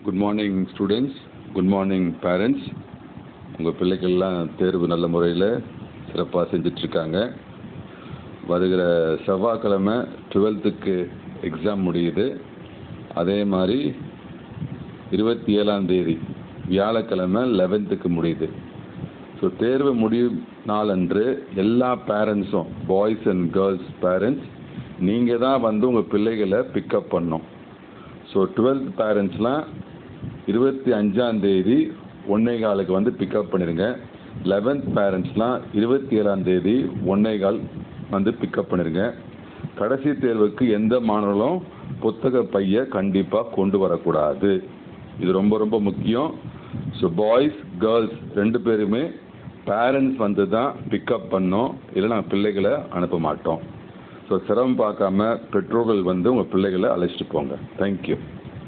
good morning students good morning parents உங்கள் பிள்ளைகள்லாம் தேர்வு நல்ல முறையில் சிறப்பாக செஞ்சிட்ருக்காங்க வருகிற செவ்வாய்க்கிழமை டுவெல்த்துக்கு எக்ஸாம் முடியுது அதே மாதிரி இருபத்தி ஏழாம் தேதி வியாழக்கிழமை லெவன்த்துக்கு முடியுது ஸோ தேர்வு முடியும் நாளன்று எல்லா பேரண்ட்ஸும் பாய்ஸ் அண்ட் கேர்ள்ஸ் பேரண்ட்ஸ் நீங்கள் தான் வந்து உங்கள் பிள்ளைகளை பிக்கப் பண்ணணும் ஸோ டுவெல்த் பேரண்ட்ஸ்லாம் இருபத்தி அஞ்சாம் தேதி ஒன்னே காலுக்கு வந்து பிக்கப் பண்ணிடுங்க லெவன்த் பேரண்ட்ஸ்லாம் இருபத்தி ஏழாம் தேதி ஒன்னே கால் வந்து பிக்கப் பண்ணிடுங்க கடைசி தேர்வுக்கு எந்த மாணவர்களும் புத்தக பையை கண்டிப்பாக கொண்டு வரக்கூடாது இது ரொம்ப ரொம்ப முக்கியம் ஸோ பாய்ஸ் கேர்ள்ஸ் ரெண்டு பேருமே பேரண்ட்ஸ் வந்து தான் பிக்கப் பண்ணோம் இல்லை நாங்கள் பிள்ளைகளை அனுப்ப மாட்டோம் ஸோ சிரமம் பார்க்காம பெற்றோர்கள் வந்து உங்கள் பிள்ளைகளை அழைச்சிட்டு போங்க தேங்க்யூ